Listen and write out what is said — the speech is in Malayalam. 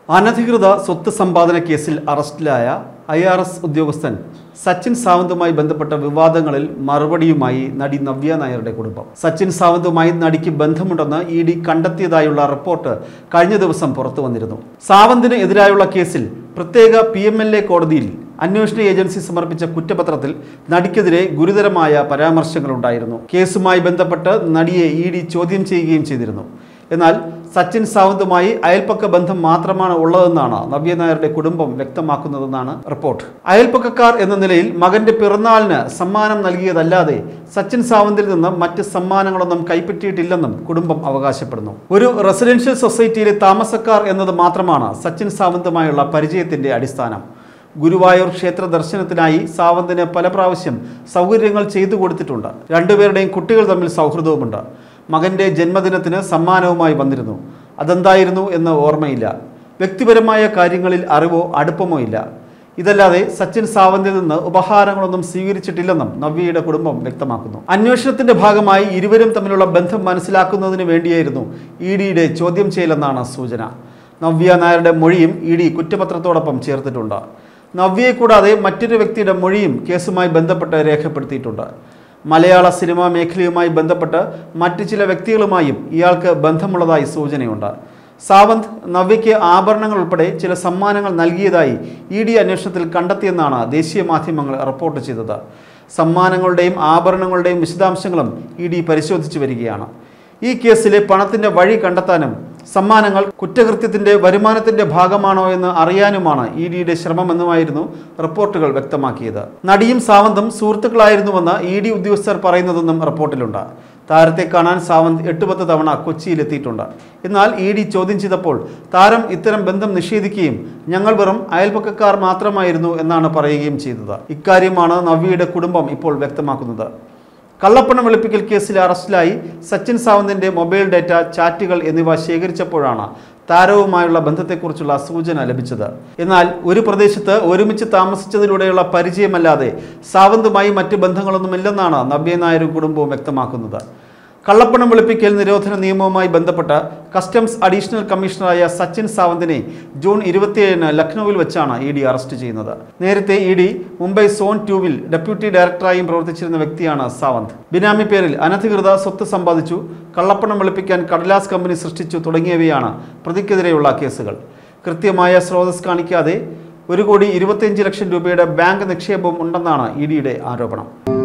അനധികൃത സ്വത്ത് സമ്പാദന കേസിൽ അറസ്റ്റിലായ ഐ ആർ എസ് ഉദ്യോഗസ്ഥൻ സച്ചിൻ സാവന്തുമായി ബന്ധപ്പെട്ട വിവാദങ്ങളിൽ മറുപടിയുമായി നടി നവ്യ നായരുടെ കുടുംബം സച്ചിൻ സാവന്തുമായി നടിക്ക് ബന്ധമുണ്ടെന്ന് ഇ ഡി കണ്ടെത്തിയതായുള്ള റിപ്പോർട്ട് കഴിഞ്ഞ ദിവസം പുറത്തു വന്നിരുന്നു സാവന്തിന് എതിരായുള്ള കേസിൽ പ്രത്യേക പി എം എൽ എ കോടതിയിൽ അന്വേഷണ ഏജൻസി സമർപ്പിച്ച കുറ്റപത്രത്തിൽ നടിക്കെതിരെ ഗുരുതരമായ പരാമർശങ്ങളുണ്ടായിരുന്നു കേസുമായി ബന്ധപ്പെട്ട് നടിയെ ഇ ഡി ചോദ്യം ചെയ്യുകയും ചെയ്തിരുന്നു എന്നാൽ സച്ചിൻ സാവന്തുമായി അയൽപ്പക്ക ബന്ധം മാത്രമാണ് ഉള്ളതെന്നാണ് നവ്യ നായരുടെ കുടുംബം വ്യക്തമാക്കുന്നതെന്നാണ് റിപ്പോർട്ട് അയൽപ്പക്കക്കാർ എന്ന നിലയിൽ മകന്റെ പിറന്നാളിന് സമ്മാനം നൽകിയതല്ലാതെ സച്ചിൻ സാവന്തിൽ നിന്ന് മറ്റ് സമ്മാനങ്ങളൊന്നും കൈപ്പറ്റിയിട്ടില്ലെന്നും കുടുംബം അവകാശപ്പെടുന്നു ഒരു റെസിഡൻഷ്യൽ സൊസൈറ്റിയിലെ താമസക്കാർ എന്നത് മാത്രമാണ് സച്ചിൻ സാവന്തുമായുള്ള പരിചയത്തിന്റെ അടിസ്ഥാനം ഗുരുവായൂർ ക്ഷേത്ര ദർശനത്തിനായി സാവന്തിന് പല പ്രാവശ്യം സൗകര്യങ്ങൾ ചെയ്തു കൊടുത്തിട്ടുണ്ട് രണ്ടുപേരുടെയും കുട്ടികൾ തമ്മിൽ സൗഹൃദവുമുണ്ട് മകന്റെ ജന്മദിനത്തിന് സമ്മാനവുമായി വന്നിരുന്നു അതെന്തായിരുന്നു എന്ന് ഓർമ്മയില്ല വ്യക്തിപരമായ കാര്യങ്ങളിൽ അറിവോ അടുപ്പമോ ഇല്ല ഇതല്ലാതെ സച്ചിൻ സാവന്തിൽ നിന്ന് ഉപഹാരങ്ങളൊന്നും സ്വീകരിച്ചിട്ടില്ലെന്നും നവ്യയുടെ കുടുംബം വ്യക്തമാക്കുന്നു അന്വേഷണത്തിന്റെ ഭാഗമായി ഇരുവരും തമ്മിലുള്ള ബന്ധം മനസ്സിലാക്കുന്നതിന് വേണ്ടിയായിരുന്നു ഇ ഡിയുടെ ചോദ്യം ചെയ്യലെന്നാണ് സൂചന നവ്യ നായരുടെ മൊഴിയും ഇ ഡി കുറ്റപത്രത്തോടൊപ്പം ചേർത്തിട്ടുണ്ട് നവ്യയെ കൂടാതെ മറ്റൊരു വ്യക്തിയുടെ മൊഴിയും കേസുമായി ബന്ധപ്പെട്ട് രേഖപ്പെടുത്തിയിട്ടുണ്ട് മലയാള സിനിമാ മേഖലയുമായി ബന്ധപ്പെട്ട് മറ്റ് ചില വ്യക്തികളുമായും ഇയാൾക്ക് ബന്ധമുള്ളതായി സൂചനയുണ്ട് സാവന്ത് നവ്യയ്ക്ക് ആഭരണങ്ങൾ ഉൾപ്പെടെ ചില സമ്മാനങ്ങൾ നൽകിയതായി ഇ ഡി അന്വേഷണത്തിൽ കണ്ടെത്തിയെന്നാണ് ദേശീയ മാധ്യമങ്ങൾ റിപ്പോർട്ട് ചെയ്തത് സമ്മാനങ്ങളുടെയും ആഭരണങ്ങളുടെയും വിശദാംശങ്ങളും ഇ ഡി പരിശോധിച്ചു വരികയാണ് ഈ കേസിലെ പണത്തിന്റെ വഴി കണ്ടെത്താനും സമ്മാനങ്ങൾ കുറ്റകൃത്യത്തിന്റെ വരുമാനത്തിന്റെ ഭാഗമാണോ എന്ന് അറിയാനുമാണ് ഇ ഡിയുടെ ശ്രമമെന്നുമായിരുന്നു റിപ്പോർട്ടുകൾ വ്യക്തമാക്കിയത് നടിയും സാവന്തും സുഹൃത്തുക്കളായിരുന്നുവെന്ന് ഇ ഡി ഉദ്യോഗസ്ഥർ പറയുന്നതെന്നും റിപ്പോർട്ടിലുണ്ട് താരത്തെ കാണാൻ സാവന്ത് എട്ട് പത്ത് തവണ കൊച്ചിയിലെത്തിയിട്ടുണ്ട് എന്നാൽ ഇ ഡി ചോദ്യം ചെയ്തപ്പോൾ താരം ഇത്തരം ബന്ധം നിഷേധിക്കുകയും ഞങ്ങൾ വെറും അയൽപക്കക്കാർ മാത്രമായിരുന്നു എന്നാണ് പറയുകയും ചെയ്തത് ഇക്കാര്യമാണ് നവ്യയുടെ കുടുംബം ഇപ്പോൾ വ്യക്തമാക്കുന്നത് കള്ളപ്പണം വെളുപ്പിക്കൽ കേസിൽ അറസ്റ്റിലായി സച്ചിൻ സാവന്തിന്റെ മൊബൈൽ ഡാറ്റ ചാറ്റുകൾ എന്നിവ ശേഖരിച്ചപ്പോഴാണ് താരവുമായുള്ള ബന്ധത്തെക്കുറിച്ചുള്ള സൂചന ലഭിച്ചത് എന്നാൽ ഒരു പ്രദേശത്ത് ഒരുമിച്ച് താമസിച്ചതിലൂടെയുള്ള പരിചയമല്ലാതെ സാവന്തുമായി മറ്റ് ബന്ധങ്ങളൊന്നുമില്ലെന്നാണ് നവ്യ നായരും കുടുംബവും വ്യക്തമാക്കുന്നത് കള്ളപ്പണം വെളുപ്പിക്കൽ നിരോധന നിയമവുമായി ബന്ധപ്പെട്ട് കസ്റ്റംസ് അഡീഷണൽ കമ്മീഷണറായ സച്ചിൻ സാവന്തിനെ ജൂൺ ഇരുപത്തിയേഴിന് ലക്നൌവിൽ വെച്ചാണ് ഇ ഡി അറസ്റ്റ് ചെയ്യുന്നത് നേരത്തെ ഇ ഡി മുംബൈ സോൺ ടൂവിൽ ഡെപ്യൂട്ടി ഡയറക്ടറായും പ്രവർത്തിച്ചിരുന്ന വ്യക്തിയാണ് സാവന്ത് ബിനാമി പേരിൽ അനധികൃത സ്വത്ത് സമ്പാദിച്ചു കള്ളപ്പണം വെളുപ്പിക്കാൻ കടലാസ് കമ്പനി സൃഷ്ടിച്ചു തുടങ്ങിയവയാണ് പ്രതിക്കെതിരെയുള്ള കേസുകൾ കൃത്യമായ സ്രോതസ് കാണിക്കാതെ ഒരു കോടി ഇരുപത്തിയഞ്ച് ലക്ഷം രൂപയുടെ ബാങ്ക് നിക്ഷേപം ഉണ്ടെന്നാണ് ഇ ഡിയുടെ ആരോപണം